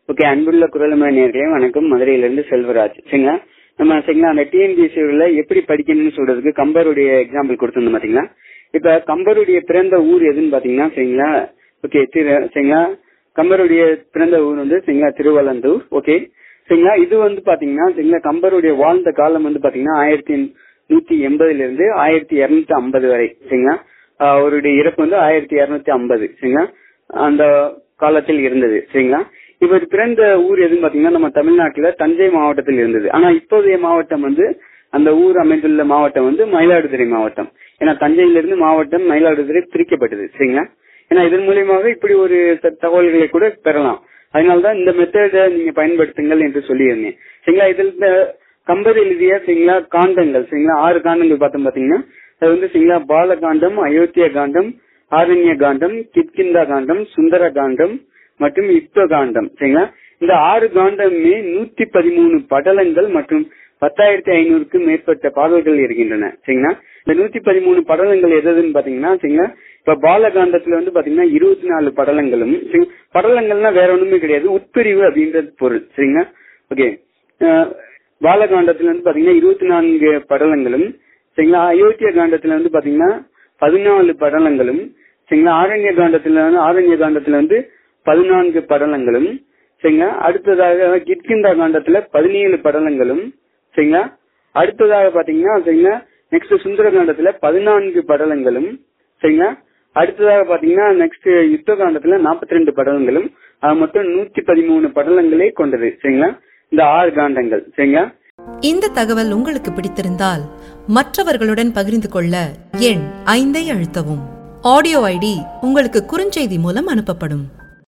okay அன்புள்ள குரலம நேர்களே வணக்கம் மதுரையிலிருந்து செல்வராஜ் சரிங்களா நம்ம சரிங்களா அந்த டிஎன்பிஎஸ்சி எப்படி படிக்கணும்னு சொல்றதுக்கு கம்பருடைய எக்ஸாம்பிள் கொடுத்திருந்தோம் பாத்தீங்களா இப்ப கம்பருடைய பிறந்த ஊர் எதுன்னு பாத்தீங்கன்னா சரிங்களா ஓகே திரு சரிங்களா கம்பருடைய பிறந்த ஊர் வந்து சரிங்களா திருவள்ளந்தூர் ஓகே சரிங்களா இது வந்து பாத்தீங்கன்னா சரிங்களா கம்பருடைய வாழ்ந்த காலம் வந்து பாத்தீங்கன்னா ஆயிரத்தி நூத்தி எண்பதுல இருந்து ஆயிரத்தி இருநூத்தி ஐம்பது வரை சரிங்களா ஆஹ் அவருடைய இறப்பு வந்து ஆயிரத்தி இருநூத்தி ஐம்பது சரிங்களா அந்த காலத்தில் இருந்தது சரிங்களா இவர் பிறந்த ஊர் எதுன்னு பாத்தீங்கன்னா நம்ம தமிழ்நாட்டுல தஞ்சை மாவட்டத்தில் இருந்தது ஆனா இப்போதைய மாவட்டம் வந்து அந்த ஊர் அமைந்துள்ள மாவட்டம் வந்து மயிலாடுதுறை மாவட்டம் ஏன்னா தஞ்சையிலிருந்து மாவட்டம் மயிலாடுதுறை பிரிக்கப்பட்டது சரிங்களா ஏன்னா இதன் மூலியமாக இப்படி ஒரு த- தகவல்களை கூட பெறலாம் அதனாலதான் இந்த மெத்தடை நீங்க பயன்படுத்துங்கள் என்று சொல்லியிருந்தேன் சரிங்களா இதில் இந்த கம்பர் எழுதிய சரிங்களா காண்டங்கள் சரிங்களா ஆறு காண்டங்கள் பார்த்தோம் பாத்தீங்கன்னா அது வந்து சரிங்களா பாலகாண்டம் அயோத்திய காண்டம் ஆரண்ய காண்டம் கிட்கிந்தா காண்டம் சுந்தர காண்டம் மற்றும் யுத்த காண்டம் சரிங்களா இந்த ஆறு காண்டமே நூத்தி பதிமூணு படலங்கள் மற்றும் பத்தாயிரத்தி ஐநூறுக்கு மேற்பட்ட பாடல்கள் இருக்கின்றன சரிங்களா இந்த நூத்தி பதிமூணு படலங்கள் எதுன்னு பாத்தீங்கன்னா சரிங்களா இப்ப பாலகாண்டத்துல வந்து பாத்தீங்கன்னா இருபத்தி நாலு படலங்களும் சரி, படலங்கள்னா வேற ஒண்ணுமே கிடையாது உட்பிரிவு அப்படின்றது பொருள் சரிங்களா ஓகே பாலகாண்டத்துல வந்து பாத்தீங்கன்னா இருபத்தி நான்கு படலங்களும் சரிங்களா அயோத்திய காண்டத்துல வந்து பாத்தீங்கன்னா பதினாலு படலங்களும் சரிங்களா ஆரண்ய காண்டத்துல வந்து ஆரண்ய காண்டத்துல வந்து பதினான்கு படலங்களும் சரிங்களா அடுத்ததாக கிட்கிந்தா காண்டத்துல பதினேழு படலங்களும் சரிங்களா அடுத்ததாக பாத்தீங்கன்னா சரிங்களா நெக்ஸ்ட் சுந்தர காண்டத்துல பதினான்கு படலங்களும் சரிங்களா அடுத்ததாக பாத்தீங்கன்னா நெக்ஸ்ட் யுத்த காண்டத்துல நாற்பத்தி ரெண்டு படலங்களும் அது மொத்தம் நூத்தி பதிமூணு படலங்களே கொண்டது சரிங்களா இந்த ஆறு காண்டங்கள் சரிங்களா இந்த தகவல் உங்களுக்கு பிடித்திருந்தால் மற்றவர்களுடன் பகிர்ந்து கொள்ள எண் ஐந்தை அழுத்தவும் ஆடியோ ஐடி உங்களுக்கு குறுஞ்செய்தி மூலம் அனுப்பப்படும்